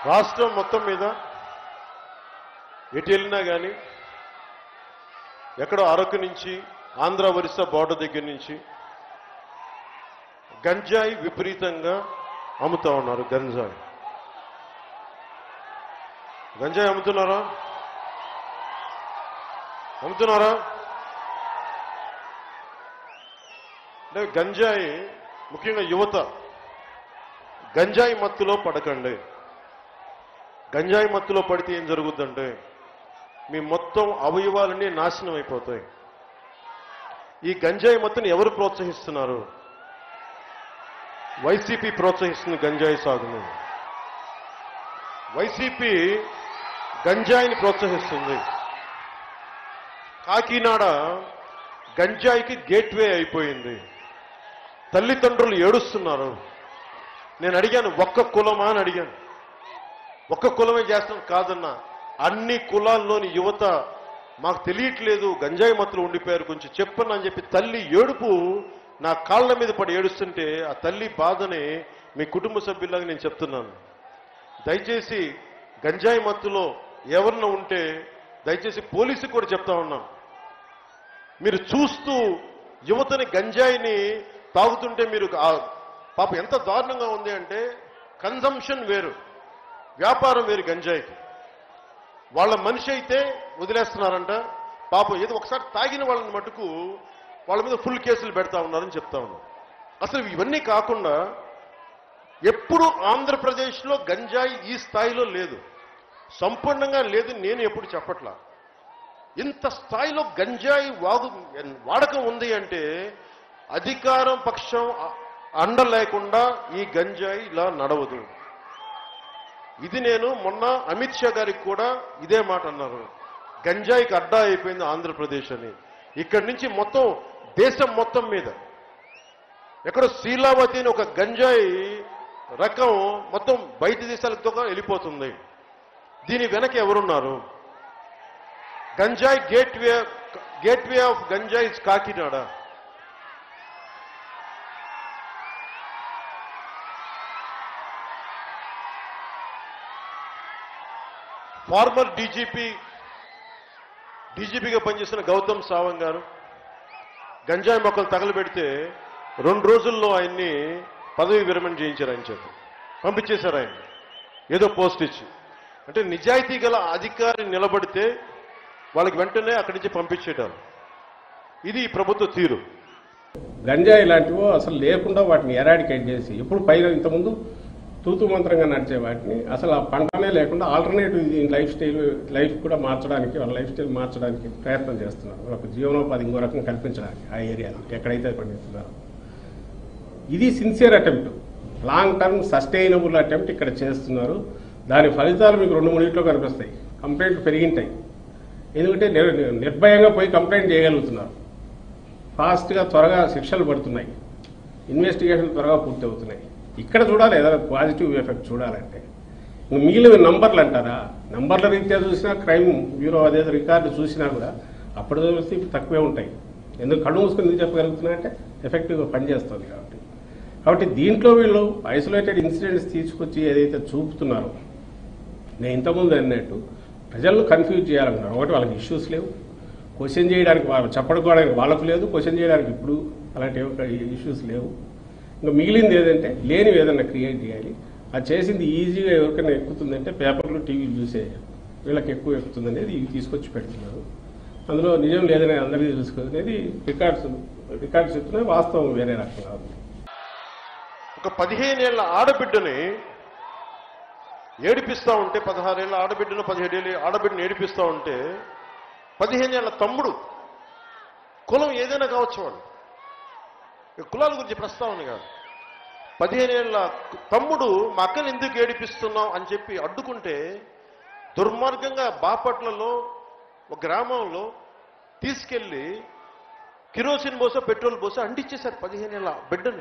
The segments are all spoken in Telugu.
రాష్ట్రం మొత్తం మీద ఎటు వెళ్ళినా కానీ ఎక్కడో అరకు నుంచి ఆంధ్ర ఒరిస్సా బార్డర్ దగ్గర నుంచి గంజాయి విపరీతంగా అమ్ముతా ఉన్నారు గంజాయి గంజాయి అమ్ముతున్నారా అమ్ముతున్నారా అంటే గంజాయి ముఖ్యంగా యువత గంజాయి మత్తులో పడకండి గంజాయి మత్తులో పడితే ఏం జరుగుద్దంటే మీ మొత్తం అవయవాలన్నీ నాశనం అయిపోతాయి ఈ గంజాయి మత్తుని ఎవరు ప్రోత్సహిస్తున్నారు వైసీపీ ప్రోత్సహిస్తుంది గంజాయి సాగును వైసీపీ గంజాయిని ప్రోత్సహిస్తుంది కాకినాడ గంజాయికి గేట్వే అయిపోయింది తల్లిదండ్రులు ఏడుస్తున్నారు నేను అడిగాను ఒక్క కులమా అని అడిగాను ఒక్క కులమే చేస్తాను కాదన్నా అన్ని కులాల్లోని యువత మాకు తెలియట్లేదు గంజాయి మత్తులు ఉండిపోయారు కొంచెం చెప్పను అని చెప్పి తల్లి ఏడుపు నా కాళ్ళ మీద పడి ఏడుస్తుంటే ఆ తల్లి బాధని మీ కుటుంబ సభ్యులాగా నేను చెప్తున్నాను దయచేసి గంజాయి మత్తులో ఎవరన్నా ఉంటే దయచేసి పోలీసుకు కూడా చెప్తా ఉన్నాం మీరు చూస్తూ యువతని గంజాయిని తాగుతుంటే మీరు ఆ- పాపం ఎంత దారుణంగా ఉంది అంటే కన్జంప్షన్ వేరు వ్యాపారం వేరు గంజాయికి వాళ్ళ మనిషి అయితే వదిలేస్తున్నారంట పాపం ఏదో ఒకసారి తాగిన వాళ్ళని మటుకు వాళ్ళ మీద ఫుల్ కేసులు పెడతా ఉన్నారని చెప్తా ఉన్నాం అసలు ఇవన్నీ కాకుండా ఎప్పుడు ఆంధ్రప్రదేశ్లో గంజాయి ఈ స్థాయిలో లేదు సంపూర్ణంగా లేదు నేను ఎప్పుడు చెప్పట్లా ఇంత స్థాయిలో గంజాయి వాగు వాడకం ఉంది అంటే అధికారం పక్షం అ- అండ లేకుండా ఈ గంజాయి ఇలా నడవదు ఇది నేను మొన్న అమిత్ షా గారికి కూడా ఇదే మాట అన్నారు గంజాయికి అడ్డా అయిపోయింది ఆంధ్రప్రదేశ్ అని ఇక్కడి నుంచి మొత్తం దేశం మొత్తం మీద ఎక్కడో శీలావతి అని ఒక గంజాయి రకం మొత్తం బయట దేశాలతో వెళ్ళిపోతుంది దీని వెనక ఎవరున్నారు గంజాయి గేట్వే గేట్వే ఆఫ్ గంజాయి ఇస్ కాకినాడ ఫార్మర్ డీజీపీ డీజీపీగా పనిచేసిన గౌతమ్ సావంగ్ గారు గంజాయి మొక్కలు తగలబెడితే రెండు రోజుల్లో ఆయన్ని పదవి విరమణ చేయించారు ఆయన చేత పంపించేశారు ఆయన ఏదో పోస్ట్ ఇచ్చి అంటే నిజాయితీ గల అధికారి నిలబడితే వాళ్ళకి వెంటనే అక్కడి నుంచి పంపించేటారు ఇది ఈ ప్రభుత్వ తీరు గంజాయి లాంటివో అసలు లేకుండా వాటిని ఎరాడికేట్ చేసి ఎప్పుడు పైన ఇంతకుముందు తూతు మంత్రంగా నడిచే వాటిని అసలు ఆ పంటనే లేకుండా ఆల్టర్నేటివ్ లైఫ్ స్టైల్ లైఫ్ కూడా మార్చడానికి వాళ్ళ లైఫ్ స్టైల్ మార్చడానికి ప్రయత్నం చేస్తున్నారు వాళ్ళకు జీవనోపాధి ఇంకో రకం కల్పించడానికి ఆ ఏరియాలో ఎక్కడైతే పండిస్తున్నారో ఇది sincere attempt long term sustainable attempt ఇక్కడ చేస్తున్నారు దాని ఫలితాలు మీకు రెండు మూడింటిలో కనిపిస్తాయి కంప్లైంట్లు పెరిగింటాయి ఎందుకంటే నిర్- నిర్భయంగా పోయి కంప్లైంట్ చేయగలుగుతున్నారు ఫాస్ట్గా త్వరగా శిక్షలు పడుతున్నాయి ఇన్వెస్టిగేషన్ త్వరగా పూర్తి అవుతున్నాయి ఇక్కడ చూడాలి ఏదైనా పాజిటివ్ ఎఫెక్ట్ చూడాలంటే ఇంక మిగిలిన నంబర్లు అంటారా నంబర్ల రీత్యా చూసినా క్రైమ్ బ్యూరో అదేదో రికార్డు చూసినా కూడా అప్పుడు చూస్తే ఇప్పుడు తక్కువే ఉంటాయి ఎందుకు కళ్ళు మూసుకొని ఎందుకు చెప్పగలుగుతున్నాయంటే ఎఫెక్టివ్గా పనిచేస్తుంది కాబట్టి కాబట్టి దీంట్లో వీళ్ళు ఐసోలేటెడ్ ఇన్సిడెంట్స్ తీసుకొచ్చి ఏదైతే చూపుతున్నారో నేను ఇంతకుముందు అన్నట్టు ప్రజలను కన్ఫ్యూజ్ చేయాలనుకున్నారు ఒకటి వాళ్ళకి ఇష్యూస్ లేవు క్వశ్చన్ చేయడానికి వాళ్ళు చెప్పడానికి వాళ్ళకు లేదు క్వశ్చన్ చేయడానికి ఇప్పుడు అలాంటి ఇష్యూస్ లేవు ఇంకా మిగిలింది ఏదంటే లేనివి ఏదైనా క్రియేట్ చేయాలి అది చేసింది ఈజీగా ఎవరికైనా ఎక్కుతుందంటే పేపర్లు టీవీలు చూసే వీళ్ళకి ఎక్కువ ఎక్కుతుంది అనేది ఇవి తీసుకొచ్చి పెడుతున్నారు అందులో నిజం లేదని అందరికీ తెలుసుకునేది రికార్డ్స్ రికార్డ్స్ చెప్తున్నాయి వాస్తవం వేరే రకంగా ఉంది ఒక పదిహేనేళ్ల ఆడబిడ్డని ఏడిపిస్తా ఉంటే పదహారేళ్ల ఆడబిడ్డను పదిహేడేళ్ళ ఆడబిడ్డను ఏడిపిస్తా ఉంటే పదిహేనేళ్ల తమ్ముడు కులం ఏదైనా కావచ్చు వాడు ఇక కులాల గురించి ప్రస్తావన కాదు పదిహేనేళ్ల తమ్ముడు మా అక్కని ఎందుకు ఏడిపిస్తున్నావు అని చెప్పి అడ్డుకుంటే దుర్మార్గంగా బాపట్లలో ఒక గ్రామంలో తీసుకెళ్లి కిరోసిన్ పోసో పెట్రోల్ పోసో అంటించేశారు పదిహేనేళ్ల బిడ్డని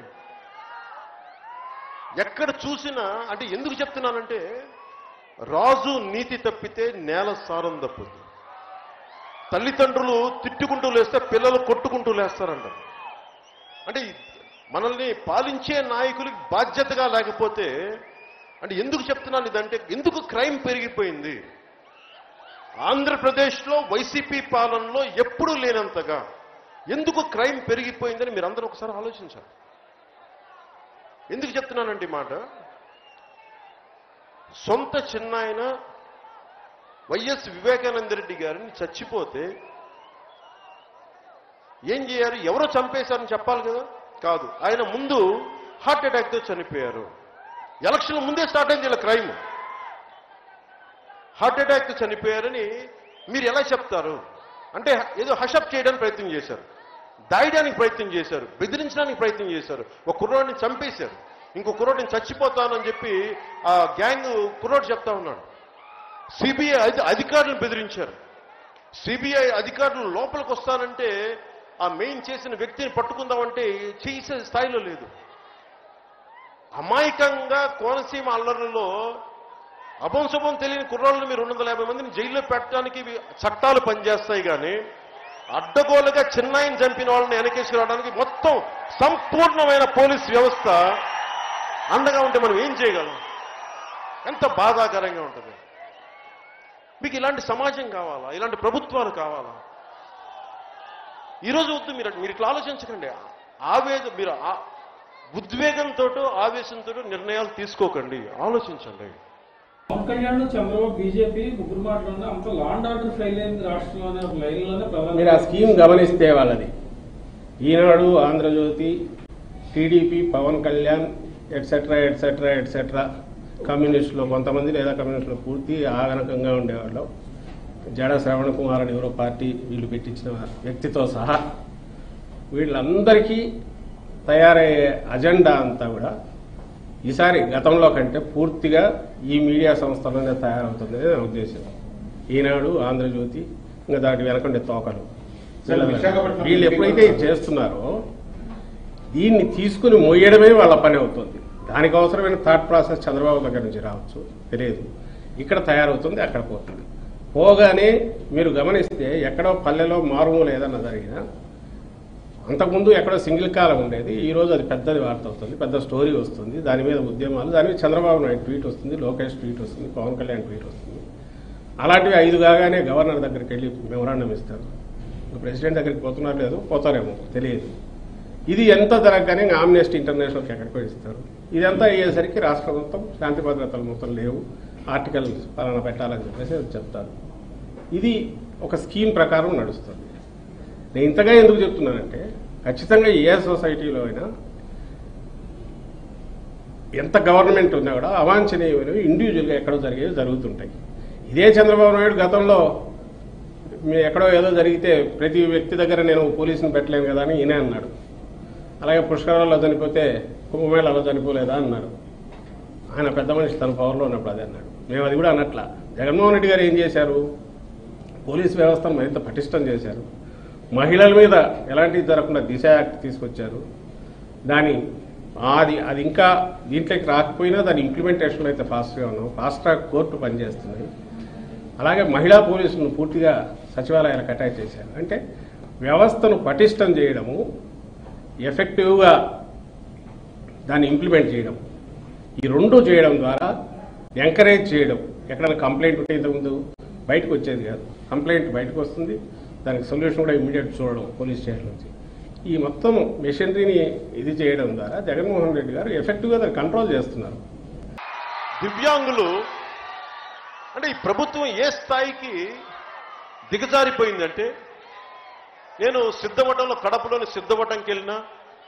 ఎక్కడ చూసినా అంటే ఎందుకు చెప్తున్నానంటే రాజు నీతి తప్పితే నేల సారం తప్పుద్ది తల్లిదండ్రులు తిట్టుకుంటూ లేస్తే పిల్లలు కొట్టుకుంటూ లేస్తారంట అంటే ఈ మనల్ని పాలించే నాయకులకి బాధ్యతగా లేకపోతే అంటే ఎందుకు చెప్తున్నాను ఇదంటే ఎందుకు క్రైమ్ పెరిగిపోయింది ఆంధ్రప్రదేశ్లో వైసీపీ పాలనలో ఎప్పుడూ లేనంతగా ఎందుకు క్రైమ్ పెరిగిపోయిందని మీరు అందరూ ఒకసారి ఆలోచించాలి ఎందుకు చెప్తున్నానంటే ఈ మాట సొంత చిన్నాయన వైఎస్ వివేకానంద రెడ్డి గారిని చచ్చిపోతే ఏం చేయాలి ఎవరో చంపేశారని చెప్పాలి కదా కాదు ఆయన ముందు హార్ట్ అటాక్తో చనిపోయారు ఎలక్షన్ ముందే స్టార్ట్ అయింది ఇలా క్రైమ్ హార్ట్ అటాక్తో చనిపోయారని మీరు ఎలా చెప్తారు అంటే ఏదో హషప్ చేయడానికి ప్రయత్నం చేశారు దాయడానికి ప్రయత్నం చేశారు బెదిరించడానికి ప్రయత్నం చేశారు ఒక కుర్రోడిని చంపేశారు ఇంకో కుర్రోడిని చచ్చిపోతానని చెప్పి ఆ గ్యాంగ్ కుర్రోడు చెప్తా ఉన్నాడు సిబిఐ అధికారులను బెదిరించారు సిబిఐ అధికారులు లోపలికి వస్తానంటే ఆ మెయిన్ చేసిన వ్యక్తిని పట్టుకుందామంటే చేసే స్థాయిలో లేదు అమాయకంగా కోనసీమ అల్లర్లలో అభంశుభం తెలియని కుర్రాళ్ళని మీరు రెండు వందల యాభై మందిని జైల్లో పెట్టడానికి ఇవి చట్టాలు పనిచేస్తాయి కానీ అడ్డగోలుగా చిన్నాయిని చంపిన వాళ్ళని వెనకేసుకురావడానికి మొత్తం సంపూర్ణమైన పోలీస్ వ్యవస్థ అండగా ఉంటే మనం ఏం చేయగలం ఎంత బాధాకరంగా ఉంటుంది మీకు ఇలాంటి సమాజం కావాలా ఇలాంటి ప్రభుత్వాలు కావాలా ఈరోజు వద్దు మీరు మీరు ఇట్లా ఆలోచించకండి ఆవేద మీరు ఆ- ఉద్వేగంతో ఆవేశంతో నిర్ణయాలు తీసుకోకండి ఆలోచించండి పవన్ కళ్యాణ్ చంద్రబాబు బీజేపీ ముగ్గురు మాటలోనే అంత లాండ్ ఆర్డర్ ఫెయిల్ అయింది రాష్ట్రంలోనే ఒక లైన్లోనే ప్రధాని మీరు ఆ స్కీమ్ గమనిస్తే వాళ్ళది Eenadu Andhrajyothi TDP Pavan Kalyan etcetera etcetera etcetera కమ్యూనిస్టులు కొంతమంది లేదా కమ్యూనిస్టులు పూర్తి ఆగనకంగా ఉండేవాళ్ళు జడ శ్రవణ్ కుమార్ అని ఎవరో పార్టీ వీళ్ళు పెట్టించిన వ్యక్తితో సహా వీళ్ళందరికీ తయారయ్యే అజెండా అంతా కూడా ఈసారి గతంలో కంటే పూర్తిగా ఈ మీడియా సంస్థలోనే తయారవుతుంది నా ఉద్దేశం ఈనాడు ఆంధ్రజ్యోతి ఇంకా దాటి వెనకండే తోకలు సార్, విశాఖపట్నం వీళ్ళు ఎప్పుడైతే ఇది చేస్తున్నారో దీన్ని తీసుకుని మోయడమే వాళ్ళ పని అవుతుంది దానికి అవసరమైన థాట్ ప్రాసెస్ చంద్రబాబు దగ్గర నుంచి రావచ్చు తెలియదు ఇక్కడ తయారవుతుంది అక్కడ పోతుంది పోగానే మీరు గమనిస్తే ఎక్కడో పల్లెలో మారుమూల ఏదన్నా జరిగినా అంతకుముందు ఎక్కడో సింగిల్ కాలం ఉండేది ఈ రోజు అది పెద్దది వార్త అవుతుంది పెద్ద స్టోరీ వస్తుంది దాని మీద ఉద్యమాలు దాని మీద చంద్రబాబు నాయుడు ట్వీట్ వస్తుంది లోకేష్ ట్వీట్ వస్తుంది పవన్ కళ్యాణ్ ట్వీట్ వస్తుంది అలాంటివి ఐదు కాగానే గవర్నర్ దగ్గరికి వెళ్ళి మెమరాండం ఇస్తారు ఇంకా ప్రెసిడెంట్ దగ్గరికి పోతున్నారు లేదు పోతారేమో తెలియదు ఇది ఎంత జరగగానే ఇంకా ఆమ్నెస్టీ ఇంటర్నేషనల్కి ఎక్కడికో ఇస్తారు ఇదంతా అయ్యేసరికి రాష్ట్ర మొత్తం శాంతి భద్రతలు మొత్తం లేవు ఆర్టికల్ పలానా పెట్టాలని చెప్పేసి అది చెప్తారు ఇది ఒక స్కీమ్ ప్రకారం నడుస్తుంది నేను ఇంతగా ఎందుకు చెప్తున్నానంటే ఖచ్చితంగా ఏ సొసైటీలో అయినా ఎంత గవర్నమెంట్ ఉన్నా కూడా అవాంఛనీయమైనవి ఇండివిజువల్గా ఎక్కడో జరిగేవి జరుగుతుంటాయి ఇదే చంద్రబాబు నాయుడు గతంలో మీ ఎక్కడో ఏదో జరిగితే ప్రతి వ్యక్తి దగ్గర నేను పోలీసుని పెట్టలేను కదా అని ఈయనే అన్నాడు అలాగే పుష్కరాల్లో చనిపోతే కుంభమేళాలో చనిపోలేదా అన్నాడు ఆయన పెద్ద మనిషి తన పవర్లో ఉన్నప్పుడు అదే అన్నాడు మేము అది కూడా అన్నట్ల జగన్మోహన్ రెడ్డి గారు ఏం చేశారు పోలీస్ వ్యవస్థను మరింత పటిష్టం చేశారు మహిళల మీద ఎలాంటివి జరగకుండా దిశ యాక్ట్ తీసుకొచ్చారు దాని అది అది ఇంకా దీంట్లోకి రాకపోయినా దాని ఇంప్లిమెంటేషన్లో అయితే ఫాస్ట్గా ఉన్నాం ఫాస్ట్ ట్రాక్ కోర్టు పనిచేస్తున్నాయి అలాగే మహిళా పోలీసులను పూర్తిగా సచివాలయాలకు అటాచ్ చేశారు అంటే వ్యవస్థను పటిష్టం చేయడము ఎఫెక్టివ్గా దాన్ని ఇంప్లిమెంట్ చేయడం ఈ రెండు చేయడం ద్వారా ఎంకరేజ్ చేయడం ఎక్కడైనా కంప్లైంట్ ఉంటే ఇంతకుముందు బయటకు వచ్చేది కాదు కంప్లైంట్ బయటకు వస్తుంది దానికి సొల్యూషన్ కూడా ఇమీడియట్ చూడడం పోలీస్ స్టేషన్ నుంచి ఈ మొత్తం మెషినరీని ఇది చేయడం ద్వారా జగన్మోహన్ రెడ్డి గారు ఎఫెక్టివ్గా దాన్ని కంట్రోల్ చేస్తున్నారు దివ్యాంగులు అంటే ఈ ప్రభుత్వం ఏ స్థాయికి దిగజారిపోయిందంటే నేను సిద్ధవటంలో కడపలోని సిద్ధవటంకి వెళ్ళినా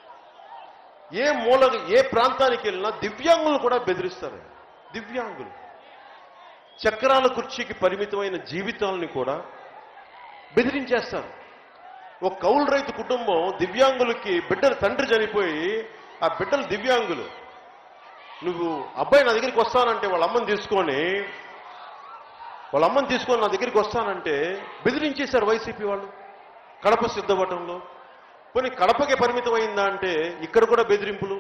ఏ మూల ఏ ప్రాంతానికి వెళ్ళినా దివ్యాంగులు కూడా బెదిరిస్తారు దివ్యాంగులు చక్రాల కుర్చీకి పరిమితమైన జీవితాలని కూడా బెదిరించేస్తారు ఒక కౌలు రైతు కుటుంబం దివ్యాంగులకి బిడ్డల తండ్రి చనిపోయి ఆ బిడ్డలు దివ్యాంగులు నువ్వు అబ్బాయి నా దగ్గరికి వస్తానంటే వాళ్ళ అమ్మని తీసుకొని వాళ్ళ అమ్మని తీసుకొని నా దగ్గరికి వస్తానంటే బెదిరించేశారు వైసీపీ వాళ్ళు కడప సిద్ధపటంలో పోనీ కడపకే పరిమితం అయిందా అంటే ఇక్కడ కూడా బెదిరింపులు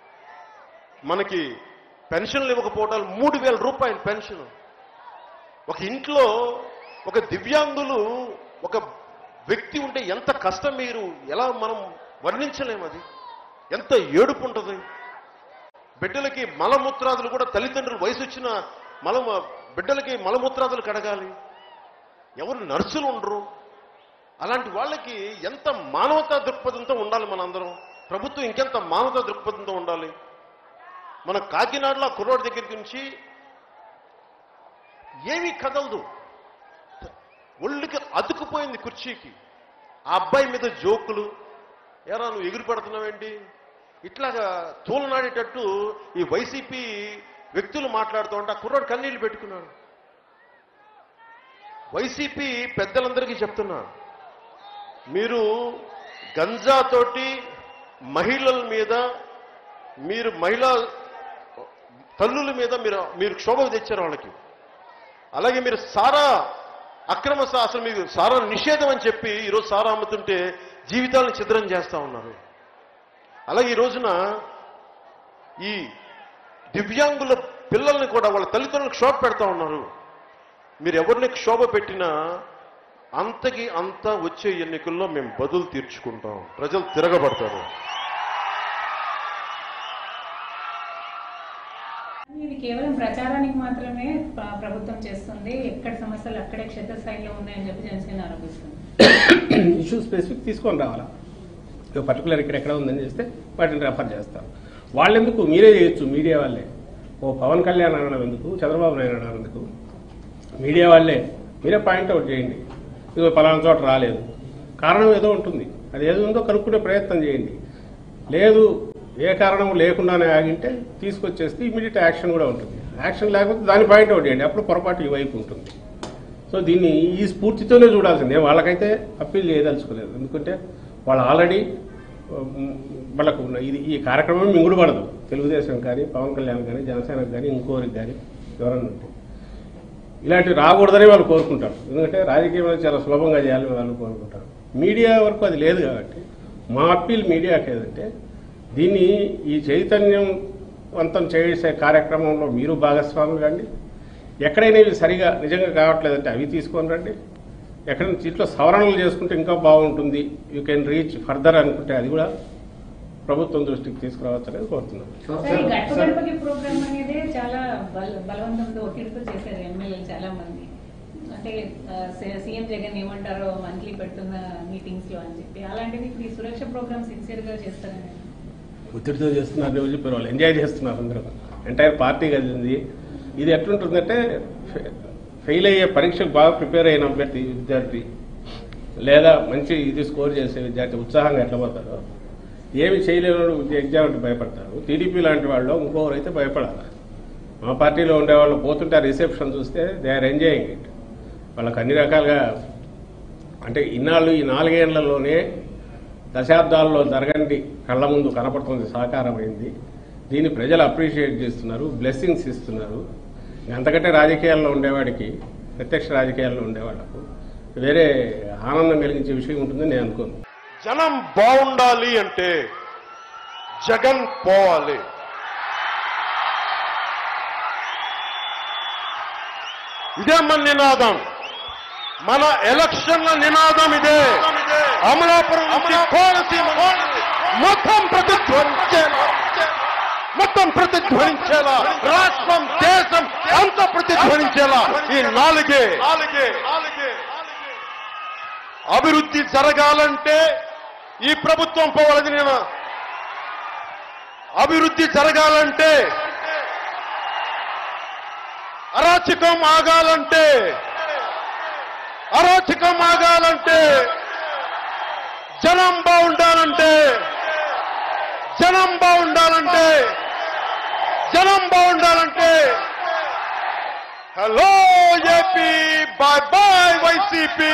మనకి పెన్షన్లు ఇవ్వకపోవటాలు మూడు వేల రూపాయలు పెన్షన్ ఒక ఇంట్లో ఒక దివ్యాంగులు ఒక వ్యక్తి ఉంటే ఎంత కష్టం మీరు ఎలా మనం వర్ణించలేము అది ఎంత ఏడుపు ఉంటుంది బిడ్డలకి మలమూత్రాదులు కూడా తల్లిదండ్రులు వయసు వచ్చిన మల బిడ్డలకి మలమూత్రాదులు కడగాలి ఎవరు నర్సులు ఉండరు అలాంటి వాళ్ళకి ఎంత మానవతా దృక్పథంతో ఉండాలి మనందరం ప్రభుత్వం ఇంకెంత మానవతా దృక్పథంతో ఉండాలి మన కాకినాడలో ఆ కుర్రోడి దగ్గరికి నుంచి ఏమీ కదలదు ఒళ్ళుకి అతుకుపోయింది కుర్చీకి ఆ అబ్బాయి మీద జోకులు ఎరా నువ్వు ఎగిరి పడుతున్నావేంటి ఇట్లాగా తూలనాడేటట్టు ఈ వైసీపీ వ్యక్తులు మాట్లాడుతూ ఉంటే ఆ కుర్రాడు కన్నీళ్లు పెట్టుకున్నాడు వైసీపీ పెద్దలందరికీ చెప్తున్నా మీరు గంజాతోటి మహిళల మీద మీరు మహిళా తల్లుల మీద మీరు మీరు క్షోభ తెచ్చారు వాళ్ళకి అలాగే మీరు సారా అక్రమ సా- అసలు మీకు సారా నిషేధం అని చెప్పి ఈరోజు సారా అమ్ముతుంటే జీవితాలను ఛిద్రం చేస్తా ఉన్నారు అలాగే ఈ రోజున ఈ దివ్యాంగుల పిల్లల్ని కూడా వాళ్ళ తల్లిదండ్రులకు క్షోభ పెడతా ఉన్నారు మీరు ఎవరిని క్షోభ పెట్టినా అంతకి అంత వచ్చే ఎన్నికల్లో మేము బదులు తీర్చుకుంటాం ప్రజలు తిరగబడతారు ఇది కేవలం ప్రచారానికి మాత్రమే ప్ర- ప్రభుత్వం చేస్తుంది ఎక్కడ సమస్యలు అక్కడే క్షేత్రస్థాయిలో ఉన్నాయని చెప్పి జనసేన ఆరోపిస్తుంది ఇష్యూ స్పెసిఫిక్ తీసుకొని రావాలా ఇక పర్టికులర్ ఇక్కడ ఎక్కడ ఉందని చేస్తే వాటిని రెఫర్ చేస్తారు వాళ్ళెందుకు మీరే చేయొచ్చు మీడియా వాళ్ళే ఓ పవన్ కళ్యాణ్ అనడం ఎందుకు చంద్రబాబు నాయుడు అనడం ఎందుకు మీడియా వాళ్ళే మీరే పాయింట్అవుట్ చేయండి ఇది పలానా చోట రాలేదు కారణం ఏదో ఉంటుంది అది ఏదో ఉందో కనుక్కునే ప్రయత్నం చేయండి లేదు ఏ కారణం లేకుండానే ఆగింటే తీసుకొచ్చేస్తే ఇమీడియట్ యాక్షన్ కూడా ఉంటుంది యాక్షన్ లేకపోతే దాన్ని పాయింట్అవుట్ చేయండి అప్పుడు పొరపాటు ఈ వైపు ఉంటుంది సో దీన్ని ఈ స్ఫూర్తితోనే చూడాల్సిందే వాళ్ళకైతే అప్పీల్ చేయదలుచుకోలేదు ఎందుకంటే వాళ్ళు ఆల్రెడీ వాళ్ళకు ఉన్న ఇది ఈ కార్యక్రమం మింగుడు పడదు తెలుగుదేశం కానీ పవన్ కళ్యాణ్ కానీ జనసేనకు కానీ ఇంకోరికి కానీ ఎవరన్నా ఉంటే ఇలాంటివి రాకూడదని వాళ్ళు కోరుకుంటారు ఎందుకంటే రాజకీయంలో చాలా సులభంగా చేయాలని వాళ్ళు కోరుకుంటారు మీడియా వరకు అది లేదు కాబట్టి మా అప్పీల్ మీడియాకి ఏదంటే దీన్ని ఈ చైతన్యవంతం చేసే కార్యక్రమంలో మీరు భాగస్వాములు కండి ఎక్కడైనా ఇవి సరిగా నిజంగా కావట్లేదంటే అవి తీసుకొని రండి ఎక్కడ దీంట్లో సవరణలు చేసుకుంటే ఇంకా బాగుంటుంది యూ కెన్ రీచ్ ఫర్దర్ అనుకుంటే అది కూడా ప్రభుత్వం దృష్టికి తీసుకురావచ్చు అనేది కోరుతున్నాను సార్ ఈ గడప గడపకి ప్రోగ్రామ్ అనేది చాలా బల బలవంతంతో ఒత్తిడితో చేశారు ఎమ్మెల్యేలు చాలా మంది అంటే ఆ, సీ- సీఎం జగన్ ఏమంటారో మంత్లీ పెడుతున్న మీటింగ్స్ లో అని చెప్పి అలాంటిది ఇప్పుడు ఈ సురక్ష ప్రోగ్రామ్ సిన్సియర్ గా చేస్తారని ఒత్తిడితో చేస్తున్నారు రోజు చెప్పారు వాళ్ళు ఎంజాయ్ చేస్తున్నారు అందరూ ఎంటైర్ పార్టీ కలిసింది ఇది ఎట్లుంటుందంటే ఫె- ఫెయిల్ అయ్యే పరీక్షకు బాగా ప్రిపేర్ అయిన అభ్యర్థి విద్యార్థి లేదా మంచి ఇది స్కోర్ చేసే విద్యార్థి ఉత్సాహంగా ఎట్లా పోతారో ఏమి చేయలేని ఎగ్జామ్ అంటే భయపడతారు టీడీపీ లాంటి వాళ్ళు ఇంకొకరు అయితే భయపడాలి మా పార్టీలో ఉండేవాళ్ళు పోతుంటే ఆ రిసెప్షన్ చూస్తే దే ఆర్ ఎంజాయింగ్ ఇట్ వాళ్ళకి అన్ని రకాలుగా అంటే ఇన్నాళ్ళు ఈ నాలుగేళ్లలోనే దశాబ్దాల్లో జరగండి కళ్ళ ముందు కనపడుతుంది సాకారమైంది దీన్ని ప్రజలు అప్రిషియేట్ చేస్తున్నారు బ్లెస్సింగ్స్ ఇస్తున్నారు అంతకంటే రాజకీయాల్లో ఉండేవాడికి ప్రత్యక్ష రాజకీయాల్లో ఉండేవాళ్లకు వేరే ఆనందం కలిగించే విషయం ఉంటుందని నేను అనుకోను జనం బాగుండాలి అంటే జగన్ పోవాలి ఇదే మన నినాదం మన ఎలక్షన్ల నినాదం ఇదే అమలాపురం నుంచి కోనసీమ మొత్తం ప్రతిధ్వనించేలా మొత్తం ప్రతిధ్వనించేలా రాష్ట్రం దేశం అంత ప్రతిధ్వనించేలా ఈ నాలుగే అభివృద్ధి జరగాలంటే ఈ ప్రభుత్వం పోవాలని నేను అభివృద్ధి జరగాలంటే అరాచకం ఆగాలంటే అరాచకం ఆగాలంటే జనం బాగుండాలంటే జనం బాగుండాలంటే జనం బాగుండాలంటే hello AP bye bye YCP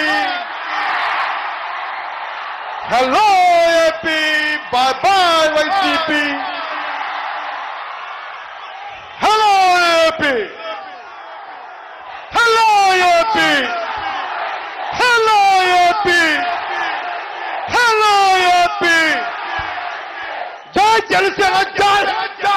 hello AP bye bye YCP hello AP hello AP hello AP hello AP జై జనసేన జై జై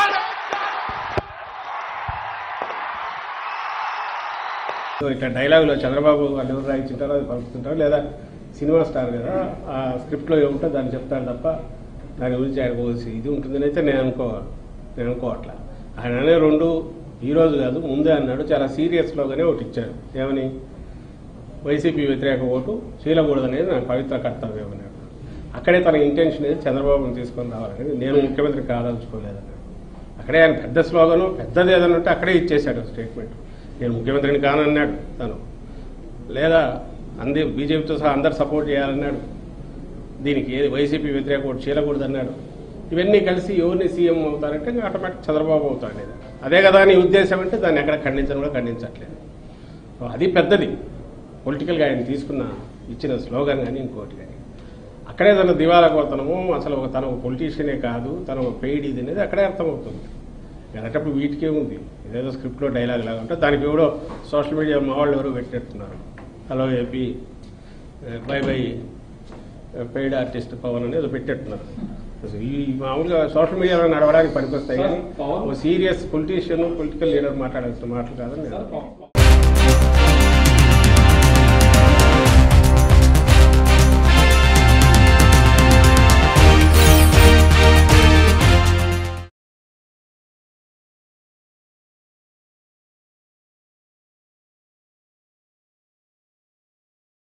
సో ఇట్లా డైలాగులో చంద్రబాబు వాళ్ళు ఎవరు రాయించుంటారో అది పలుకుతుంటారు లేదా సినిమా స్టార్ కదా ఆ స్క్రిప్ట్లో ఏముంటే దాన్ని చెప్తారు తప్ప దాని గురించి ఆయన పోసి ఇది ఉంటుందని అయితే నేను అనుకోవాలి నేను అనుకోవట్లా ఆయన అనే రెండు ఈ రోజు కాదు ముందే అన్నాడు చాలా సీరియస్లోగానే ఒకటి ఇచ్చాడు ఏమని వైసీపీ వ్యతిరేక ఓటు చేయకూడదనేది నా పవిత్ర కర్తవ్యం అన్నాడు అక్కడే తన ఇంటెన్షన్ ఏది చంద్రబాబును తీసుకొని రావాలనేది నేను ముఖ్యమంత్రి కాదలుచుకోలేదన్నాడు అక్కడే ఆయన పెద్ద స్లోగను పెద్దది ఏదైనా ఉంటే అక్కడే ఇచ్చేశాడు స్టేట్మెంట్ నేను ముఖ్యమంత్రిని కానన్నాడు తను లేదా అంది బీజేపీతో సహా అందరు సపోర్ట్ చేయాలన్నాడు దీనికి ఏది వైసీపీ వ్యతిరేక ఓటు చేయకూడదన్నాడు ఇవన్నీ కలిసి ఎవరిని సీఎం అవుతారంటే ఇంకా ఆటోమేటిక్ చంద్రబాబు అవుతాడు అనేది అదే కదా నీ ఉద్దేశం అంటే దాన్ని ఎక్కడ ఖండించడం కూడా ఖండించట్లేదు సో అది పెద్దది పొలిటికల్గా ఆయన తీసుకున్న ఇచ్చిన స్లోగన్ కానీ ఇంకోటి కానీ అక్కడే తన దివాలా కోతనము అసలు ఒక తన ఒక పొలిటీషియనే కాదు తన ఒక పెయిడ్ ఇది అనేది అక్కడే అర్థమవుతుంది అలాంటప్పుడు వీటికే ఉంది ఏదేదో స్క్రిప్ట్లో డైలాగ్ లాగా ఉంటే దానికి ఎవడో సోషల్ మీడియా మా వాళ్ళు ఎవరో పెట్టేట్టున్నారు hello AP bye bye paid artist Pawan అనేది పెట్టేట్టున్నారు అసలు ఈ మామూలుగా సోషల్ మీడియాలో నడవడానికి పనికొస్తాయి కానీ సార్, పవన్- ఒక సీరియస్ పొలిటీషియన్ పొలిటికల్ లీడర్ మాట్లాడాల్సిన మాటలు కాదని నేను సార్,